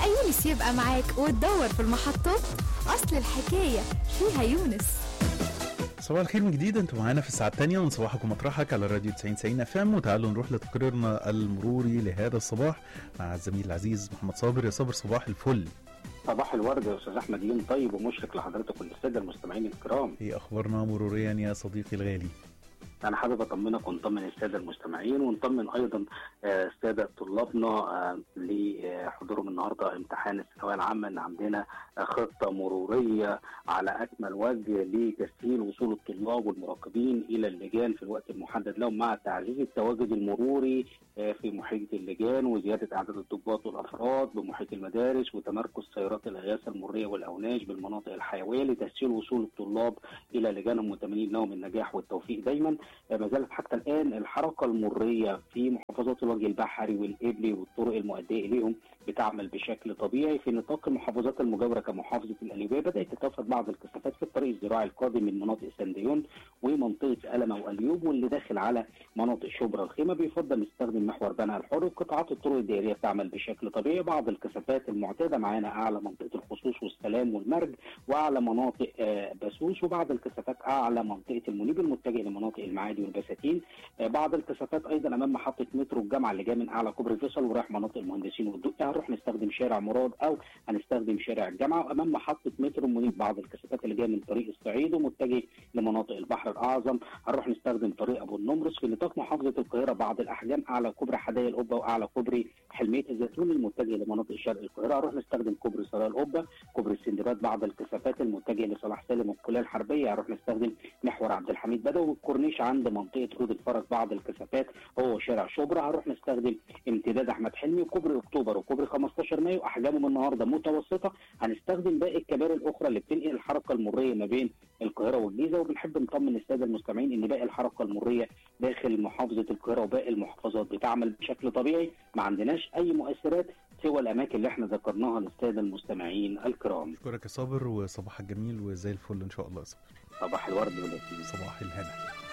بقى يونس يبقى معاك وتدور في المحطات أصل الحكاية فيها يونس صباح الخير من جديد انتوا معانا في الساعة الثانية من صباحكم مطرحك على الراديو 90 90 اف ام وتعالوا نروح لتقريرنا المروري لهذا الصباح مع الزميل العزيز محمد صابر يا صابر صباح الفل صباح الورد يا استاذ احمد يوم طيب ومشرق لحضرتك وللساده المستمعين الكرام ايه اخبارنا مروريا يا صديقي الغالي انا حابب اطمنك ونطمن الساده المستمعين ونطمن ايضا آه، الساده طلابنا آه، لحضورهم النهارده امتحان الثانويه العامه ان عندنا آه، خطه مروريه على اكمل وجه لتسهيل وصول الطلاب والمراقبين الى اللجان في الوقت المحدد لهم مع تعزيز التواجد المروري آه، في محيط اللجان وزياده اعداد الضباط والافراد بمحيط المدارس وتمركز سيارات الاغاثه المروريه والاوناش بالمناطق الحيويه لتسهيل وصول الطلاب الى لجانهم متمنين لهم النجاح والتوفيق دايما آه، ما زالت حتى الان الحركه المريه في محافظات الوجه البحري والابلي والطرق المؤديه اليهم بتعمل بشكل طبيعي في نطاق المحافظات المجاوره كمحافظه القليوبيه بدات تتوافد بعض الكثافات في الطريق الزراعي القادم من مناطق سنديون ومنطقه ألمة واليوب واللي داخل على مناطق شبرا الخيمه بيفضل نستخدم محور بنها الحر قطاعات الطرق الدائريه بتعمل بشكل طبيعي بعض الكثافات المعتاده معانا اعلى منطقه الخصوص والسلام والمرج واعلى مناطق آه، بسوس وبعض الكثافات اعلى منطقه المنيب المتجه لمناطق المعادي والبساتين آه، بعض الكثافات ايضا امام محطه مترو الجامعه اللي جايه من اعلى كوبري فيصل ورايح مناطق المهندسين والدقي هنروح نستخدم شارع مراد او هنستخدم شارع الجامعه وامام محطه مترو منيب بعض الكثافات اللي جايه من طريق الصعيد ومتجه لمناطق البحر الاعظم هنروح نستخدم طريق ابو النمرس في نطاق محافظه القاهره بعض الاحجام اعلى كوبري حدائق القبه واعلى كوبري حلميه الزيتون المتجه لمناطق شرق القاهره هنروح نستخدم كوبري سرايا القبه كوبري السندباد بعض الكثافات المتجه لصلاح سالم والكليه الحربيه هنروح نستخدم محور عبد الحميد بدوي والكورنيش عند منطقه رود الفرج بعض الكثافات هو شارع شبرا هنروح نستخدم امتداد احمد حلمي وكوبري اكتوبر وكوبري 15 مايو احجامهم النهارده متوسطه هنستخدم باقي الكباري الاخرى اللي بتنقل الحركه المريه ما بين القاهره والجيزه وبنحب نطمن الساده المستمعين ان باقي الحركه المريه داخل محافظه القاهره وباقي المحافظات بتعمل بشكل طبيعي ما عندناش اي مؤثرات سوى الاماكن اللي احنا ذكرناها للساده المستمعين الكرام اشكرك يا صابر وصباحك جميل وزي الفل ان شاء الله يا صابر صباح الورد والياسمين صباح الهنا